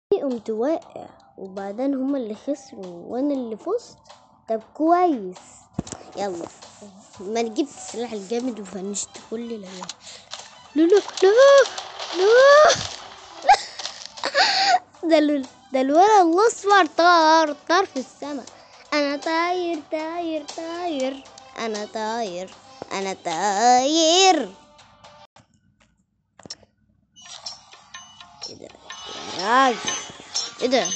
قمت واقع وبعدين هما اللي خسروا وانا اللي فزت طب كويس يلا ما نجيب السلاح الجامد وفنشت كل العيال لا لا لا لا ده ال- ده الولد الاصفر طار طار في السما انا طاير طاير طاير انا طاير انا طاير ايه ده يا راجل ايه ده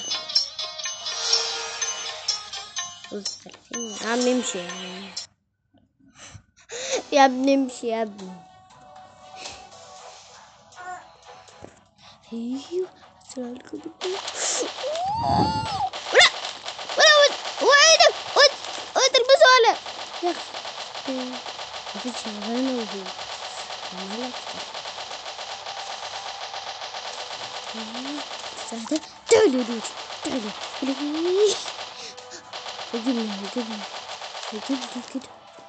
بص تلاتين. يا عم امشي يا عم يا ابني امشي يا ابني ايوه السلام عليكم بالله. ولا ولا ود هو ايه ده ود ود تلبسه ولا يا اخي مفيش شغلانه وهو عمالة ايوه سهلة تعالوا دودي تعالوا تعالوا وجبنا وجبنا وجبنا كده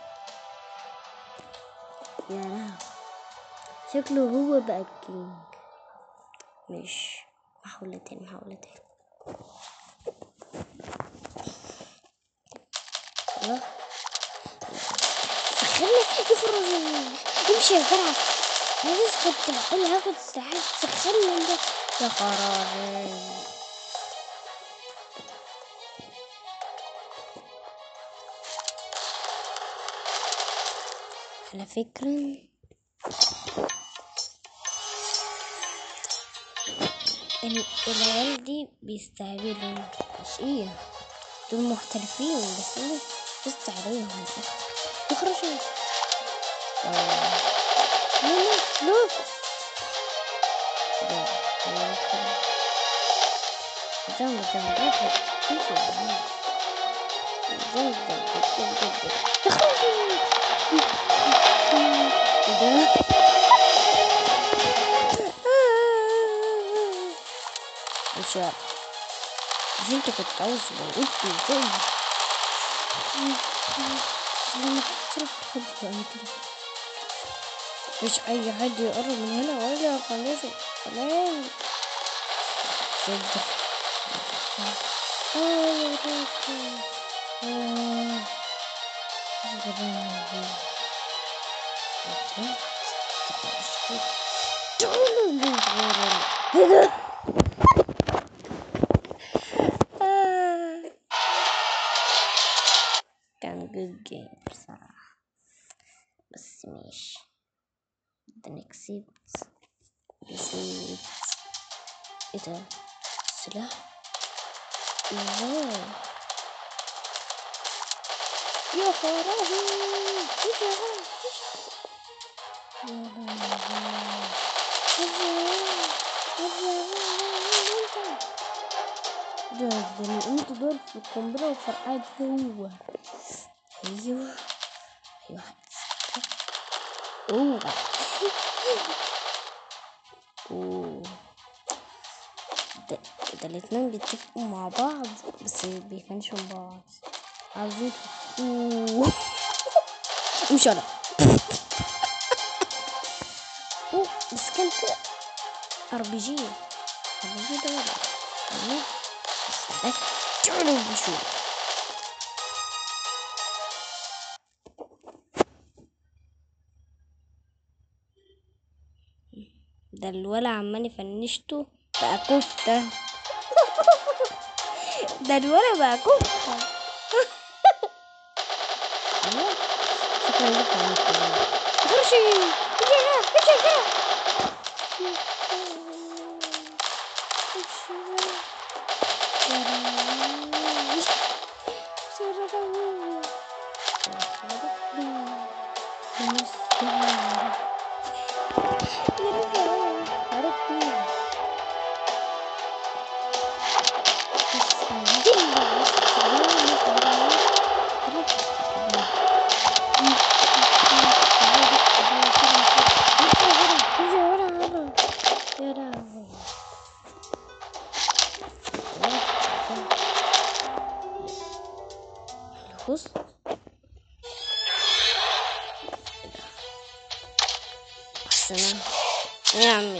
يا لهوي شكله هو بقى الكينج مش محاولتين محاولتين الله خلي يفرج يمشي يا جدع انا لسه كنت بقول هاخد ساعات سخني انت يا خرابي على فكرة ال- العيال دي بيستهبلوا مش ايه دول محترفين بس انا بصت عليهم اخرجوا لا لا لا ده جنب جنب جنب امشي يا عم. جنب جنب جنب جنب اخرجوا ده مش عارف. مش انت كنت عاوز بقول في زي مش اي حد يقرب من هنا ولا خلاص سلام صدق آه يا رب. آه. كان جود جيم بصراحة بس ماشي ده نكسبت كسبت ايه ده سلاح واو يا خرابي ايه ده ده ده انت دول في القنبلة وفرقعت هو ايوه ايوه اوه اوه ده, ده الاتنين بيتفقوا مع بعض بس بيفنشوا بعض عاوزين اوه امشي انا اوه بس كان كده ار بي جي ار بي جي ده ولا ايوه بس ده تعالوا نشوف ده الولا عمال يفنشته بقى كفتة ده الولا بقى كفتة أيوة. شكرا لك يا عم كريم. خرجي اجي هنا اجي هنا يا لهوي بص احسن يا عم